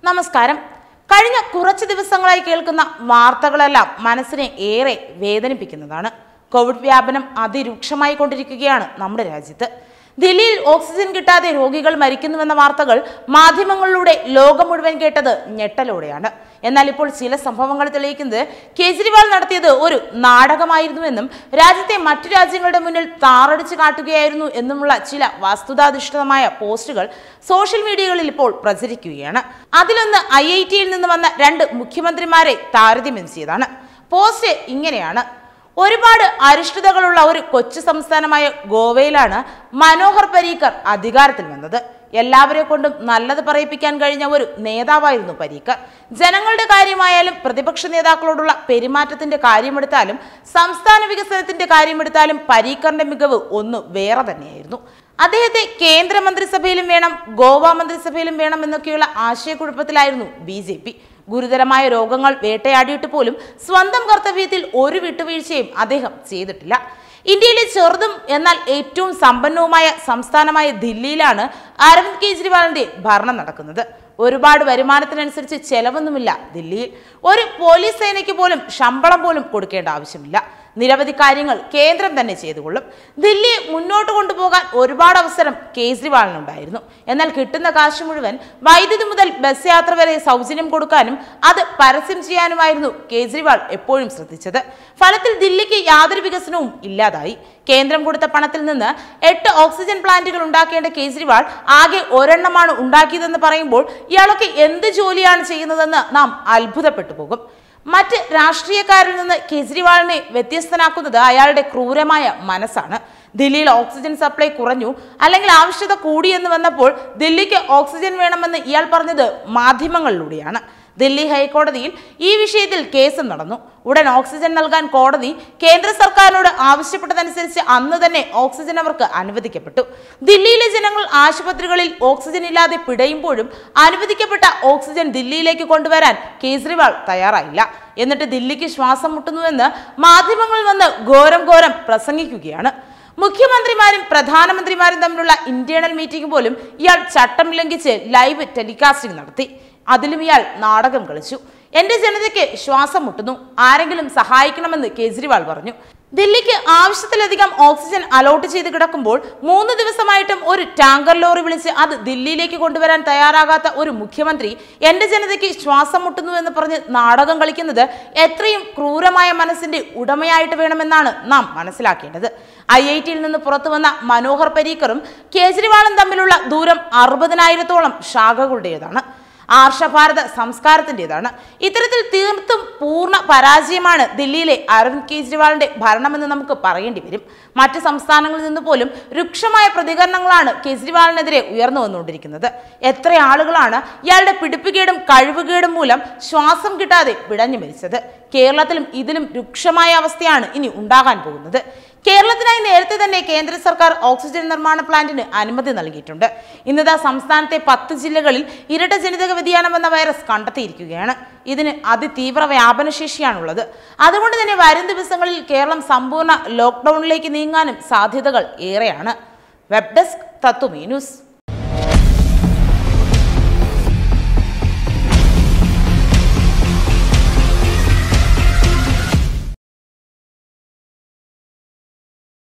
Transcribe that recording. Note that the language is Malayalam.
നമസ്കാരം കഴിഞ്ഞ കുറച്ച് ദിവസങ്ങളായി കേൾക്കുന്ന വാർത്തകളെല്ലാം മനസ്സിനെ ഏറെ വേദനിപ്പിക്കുന്നതാണ് കോവിഡ് വ്യാപനം അതിരൂക്ഷമായി കൊണ്ടിരിക്കുകയാണ് നമ്മുടെ രാജ്യത്ത് ദില്ലിയിൽ ഓക്സിജൻ കിട്ടാതെ രോഗികൾ മരിക്കുന്നുവെന്ന വാർത്തകൾ മാധ്യമങ്ങളിലൂടെ ലോകം മുഴുവൻ കേട്ടത് ഞെട്ടലോടെയാണ് എന്നാൽ ഇപ്പോൾ ചില സംഭവങ്ങൾ തെളിയിക്കുന്നത് കേജ്രിവാൾ നടത്തിയത് ഒരു നാടകമായിരുന്നുവെന്നും രാജ്യത്തെ മറ്റു രാജ്യങ്ങളുടെ മുന്നിൽ താറടിച്ചു കാട്ടുകയായിരുന്നു എന്നുമുള്ള ചില വസ്തുതാധിഷ്ഠിതമായ പോസ്റ്റുകൾ സോഷ്യൽ മീഡിയകളിൽ ഇപ്പോൾ പ്രചരിക്കുകയാണ് അതിലൊന്ന് ഐ ഐ ടിയിൽ നിന്ന് വന്ന രണ്ട് മുഖ്യമന്ത്രിമാരെ താരതമ്യം ചെയ്തതാണ് പോസ്റ്റ് ഇങ്ങനെയാണ് ഒരുപാട് അരിഷ്ടതകളുള്ള ഒരു കൊച്ചു സംസ്ഥാനമായ ഗോവയിലാണ് മനോഹർ പരീക്കർ അധികാരത്തിൽ വന്നത് എല്ലാവരെ കൊണ്ടും നല്ലത് പറയിപ്പിക്കാൻ കഴിഞ്ഞ ഒരു നേതാവായിരുന്നു പരീക്കർ ജനങ്ങളുടെ കാര്യമായാലും പ്രതിപക്ഷ നേതാക്കളോടുള്ള പെരുമാറ്റത്തിന്റെ കാര്യമെടുത്താലും സംസ്ഥാന വികസനത്തിന്റെ കാര്യമെടുത്താലും പരീക്കറിന്റെ മികവ് ഒന്ന് വേറെ തന്നെയായിരുന്നു അദ്ദേഹത്തെ കേന്ദ്രമന്ത്രിസഭയിലും വേണം ഗോവ മന്ത്രിസഭയിലും വേണം എന്നൊക്കെയുള്ള ആശയക്കുഴപ്പത്തിലായിരുന്നു ബി ജെ പി ഗുരുതരമായ രോഗങ്ങൾ വേട്ടയാടിയിട്ട് പോലും സ്വന്തം കർത്തവ്യത്തിൽ ഒരു വിട്ടുവീഴ്ചയും അദ്ദേഹം ചെയ്തിട്ടില്ല ഇന്ത്യയിലെ ചെറുതും എന്നാൽ ഏറ്റവും സമ്പന്നവുമായ സംസ്ഥാനമായ ദില്ലിയിലാണ് അരവിന്ദ് കെജ്രിവാളിന്റെ ഭരണം നടക്കുന്നത് ഒരുപാട് വരുമാനത്തിനനുസരിച്ച് ചെലവൊന്നുമില്ല ദില്ലിയിൽ ഒരു പോലീസ് സേനയ്ക്ക് പോലും ശമ്പളം പോലും കൊടുക്കേണ്ട ആവശ്യമില്ല നിരവധി കാര്യങ്ങൾ കേന്ദ്രം തന്നെ ചെയ്തുകൊള്ളും ദില്ലിയെ മുന്നോട്ട് കൊണ്ടുപോകാൻ ഒരുപാട് അവസരം കേജ്രിവാളിനുണ്ടായിരുന്നു എന്നാൽ കിട്ടുന്ന കാശ് മുഴുവൻ വൈദ്യുതി മുതൽ ബസ് യാത്ര വരെ സൗജന്യം കൊടുക്കാനും അത് പരസ്യം ചെയ്യാനുമായിരുന്നു കേജ്രിവാൾ എപ്പോഴും ശ്രദ്ധിച്ചത് ഫലത്തിൽ ദില്ലിക്ക് യാതൊരു വികസനവും ഇല്ലാതായി കേന്ദ്രം കൊടുത്ത പണത്തിൽ നിന്ന് എട്ട് ഓക്സിജൻ പ്ലാന്റുകൾ ഉണ്ടാക്കേണ്ട കേജ്രിവാൾ ആകെ ഒരെണ്ണമാണ് ഉണ്ടാക്കിയതെന്ന് പറയുമ്പോൾ ഇയാളൊക്കെ എന്ത് ജോലിയാണ് ചെയ്യുന്നതെന്ന് നാം അത്ഭുതപ്പെട്ടു പോകും മറ്റ് രാഷ്ട്രീയക്കാരിൽ നിന്ന് കെജ്രിവാളിനെ വ്യത്യസ്തനാക്കുന്നത് അയാളുടെ ക്രൂരമായ മനസ്സാണ് ദില്ലിയിൽ ഓക്സിജൻ സപ്ലൈ കുറഞ്ഞു അല്ലെങ്കിൽ ആവശ്യകത കൂടിയെന്ന് വന്നപ്പോൾ ദില്ലിക്ക് ഓക്സിജൻ വേണമെന്ന് ഇയാൾ പറഞ്ഞത് മാധ്യമങ്ങളിലൂടെയാണ് ദില്ലി ഹൈക്കോടതിയിൽ ഈ വിഷയത്തിൽ കേസ് നടന്നു ഉടൻ ഓക്സിജൻ നൽകാൻ കോടതി കേന്ദ്ര സർക്കാരിനോട് ആവശ്യപ്പെട്ടതനുസരിച്ച് അന്ന് തന്നെ ഓക്സിജൻ അവർക്ക് അനുവദിക്കപ്പെട്ടു ദില്ലിയിലെ ജനങ്ങൾ ആശുപത്രികളിൽ ഓക്സിജൻ ഇല്ലാതെ പിടയുമ്പോഴും അനുവദിക്കപ്പെട്ട ഓക്സിജൻ ദില്ലിയിലേക്ക് കൊണ്ടുവരാൻ കേജ്രിവാൾ തയ്യാറായില്ല എന്നിട്ട് ദില്ലിക്ക് ശ്വാസം മുട്ടുന്നുവെന്ന് മാധ്യമങ്ങളിൽ വന്ന് ഘോരം ഘോരം പ്രസംഗിക്കുകയാണ് മുഖ്യമന്ത്രിമാരും പ്രധാനമന്ത്രിമാരും തമ്മിലുള്ള ഇന്റേണൽ മീറ്റിംഗ് പോലും ഇയാൾ ചട്ടം ലംഘിച്ച് ലൈവ് ടെലികാസ്റ്റിംഗ് നടത്തി അതിലും ഇയാൾ നാടകം കളിച്ചു എന്റെ ജനതയ്ക്ക് ശ്വാസം മുട്ടുന്നു ആരെങ്കിലും സഹായിക്കണമെന്ന് കേജ്രിവാൾ പറഞ്ഞു ദില്ലിക്ക് ആവശ്യത്തിലധികം ഓക്സിജൻ അലോട്ട് ചെയ്ത് കിടക്കുമ്പോൾ മൂന്ന് ദിവസമായിട്ടും ഒരു ടാങ്കർ ലോറി വിളിച്ച് അത് ദില്ലിയിലേക്ക് കൊണ്ടുവരാൻ തയ്യാറാകാത്ത ഒരു മുഖ്യമന്ത്രി എന്റെ ജനതയ്ക്ക് ശ്വാസം മുട്ടുന്നു എന്ന് പറഞ്ഞ് നാടകം കളിക്കുന്നത് എത്രയും ക്രൂരമായ മനസ്സിന്റെ ഉടമയായിട്ട് വേണമെന്നാണ് നാം മനസ്സിലാക്കേണ്ടത് ഐ ഐ ടിയിൽ നിന്ന് പുറത്തു വന്ന മനോഹർ പരീക്കറും കേജ്രിവാളും തമ്മിലുള്ള ദൂരം അറുപതിനായിരത്തോളം ശാഖകളുടേതാണ് ആർഷഭാരത സംസ്കാരത്തിൻ്റെതാണ് ഇത്തരത്തിൽ തീർത്തും പൂർണ്ണ പരാജയമാണ് ദില്ലിയിലെ അരവിന്ദ് കെജ്രിവാളിന്റെ ഭരണമെന്ന് നമുക്ക് പറയേണ്ടി വരും മറ്റ് സംസ്ഥാനങ്ങളിൽ നിന്ന് പോലും രൂക്ഷമായ പ്രതികരണങ്ങളാണ് കെജ്രിവാളിനെതിരെ ഉയർന്നു വന്നുകൊണ്ടിരിക്കുന്നത് എത്ര ആളുകളാണ് ഇയാളുടെ പിടിപ്പുകേടും കഴിവുകേടും മൂലം ശ്വാസം കിട്ടാതെ പിടഞ്ഞു മരിച്ചത് കേരളത്തിലും ഇതിലും രൂക്ഷമായ അവസ്ഥയാണ് ഇനി ഉണ്ടാകാൻ പോകുന്നത് കേരളത്തിനായി നേരത്തെ തന്നെ കേന്ദ്ര സർക്കാർ ഓക്സിജൻ നിർമ്മാണ പ്ലാന്റിന് അനുമതി നൽകിയിട്ടുണ്ട് ഇന്നതാ സംസ്ഥാനത്തെ പത്ത് ജില്ലകളിൽ ഇരട്ട ജനിതക വ്യതിയാനം എന്ന വൈറസ് കണ്ടെത്തിയിരിക്കുകയാണ് ഇതിന് അതിതീവ്ര വ്യാപനശേഷിയാണുള്ളത് അതുകൊണ്ട് തന്നെ വരും ദിവസങ്ങളിൽ കേരളം സമ്പൂർണ്ണ ലോക്ക്ഡൌണിലേക്ക് നീങ്ങാനും സാധ്യതകൾ ഏറെയാണ് വെബ് ഡെസ്ക് തത്വമേ ന്യൂസ്